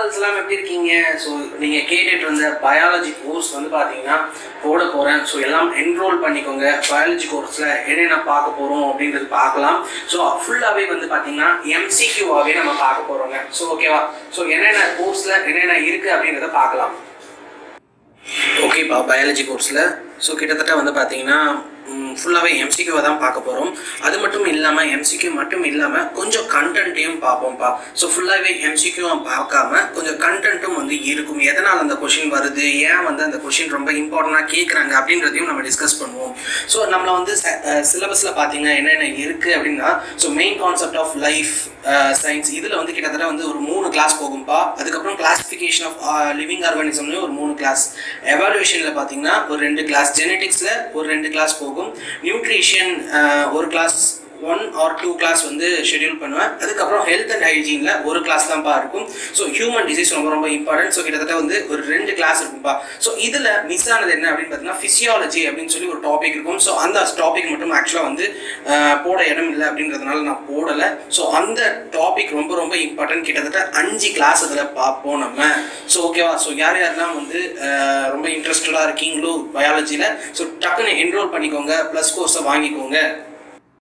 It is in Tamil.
கேர்ள்ஸ் எல்லாம் எப்படி இருக்கீங்க ஸோ நீங்கள் கேட்டுட்டு இருந்த பயாலஜி கோர்ஸ் வந்து பார்த்தீங்கன்னா போட போகிறேன் ஸோ எல்லாம் என்ரோல் பண்ணிக்கோங்க பயாலஜி கோர்ஸில் என்னென்ன பார்க்க போகிறோம் அப்படின்றது பார்க்கலாம் ஸோ ஃபுல்லாகவே வந்து பார்த்தீங்கன்னா எம்சிக்யூவாகவே நம்ம பார்க்க போகிறோங்க ஸோ ஓகேவா ஸோ என்னென்ன கோர்ஸில் என்னென்ன இருக்குது அப்படின்றத பார்க்கலாம் ஓகேப்பா பயாலஜி கோர்ஸில் ஸோ கிட்டத்தட்ட வந்து பார்த்தீங்கன்னா ஃபுல்லாகவே எம்சிக்யூவை தான் பார்க்க போகிறோம் அது மட்டும் இல்லாமல் எம்சிக்யூ மட்டும் இல்லாமல் கொஞ்சம் கண்டென்ட்டையும் பார்ப்போம்ப்பா ஸோ ஃபுல்லாகவே எம்சிக்யூவும் பார்க்காம கொஞ்சம் கண்டென்ட்டும் வந்து இருக்கும் எதனால் அந்த கொஷின் வருது ஏன் வந்து அந்த கொஷின் ரொம்ப இம்பார்ட்டண்ட்டாக கேட்குறாங்க அப்படின்றதையும் நம்ம டிஸ்கஸ் பண்ணுவோம் ஸோ நம்மள வந்து சிலபஸில் பார்த்தீங்கன்னா என்னென்ன இருக்குது அப்படின்னா so main concept of life science இதில் வந்து கிட்டத்தட்ட வந்து ஒரு மூணு கிளாஸ் போகும்பா அதுக்கப்புறம் கிளாசிஃபிகேஷன் ஆஃப் லிவிங் ஆர்கானிசம்லேயும் ஒரு மூணு கிளாஸ் எவாலுவேஷனில் பார்த்தீங்கன்னா ஒரு ரெண்டு கிளாஸ் ஜெனட்டிக்ஸில் ஒரு ரெண்டு கிளாஸ் போகும் நியூட்ரிஷன் ஒரு class one or two class வந்து ஷெடியூல் பண்ணுவேன் அதுக்கப்புறம் ஹெல்த் அண்ட் ஹைஜீனில் ஒரு கிளாஸ் தான்ப்பா இருக்கும் ஸோ ஹியூமன் டிசீஸ் ரொம்ப ரொம்ப இம்பார்ட்டன்ட் ஸோ கிட்டத்தட்ட வந்து ஒரு ரெண்டு கிளாஸ் இருக்கும்ப்பா ஸோ இதில் மிஸ் ஆனது என்ன அப்படின்னு பார்த்தீங்கன்னா ஃபிசியாலஜி அப்படின்னு சொல்லி ஒரு டாபிக் இருக்கும் ஸோ அந்த டாபிக் மட்டும் ஆக்சுவலாக வந்து அஹ், போட இடம் இல்லை அப்படின்றதுனால நான் போடலை ஸோ அந்த டாபிக் ரொம்ப ரொம்ப இம்பார்ட்டன்ட் கிட்டத்தட்ட அஞ்சு கிளாஸ் அதில் பார்ப்போம் நம்ம ஸோ ஓகேவா ஸோ யார் யாரெல்லாம் வந்து அஹ், ரொம்ப இன்ட்ரெஸ்டடாக இருக்கீங்களோ பயாலஜியில் ஸோ டக்குன்னு என்ரோல் பண்ணிக்கோங்க ப்ளஸ் கோர்ஸை வாங்கிக்கோங்க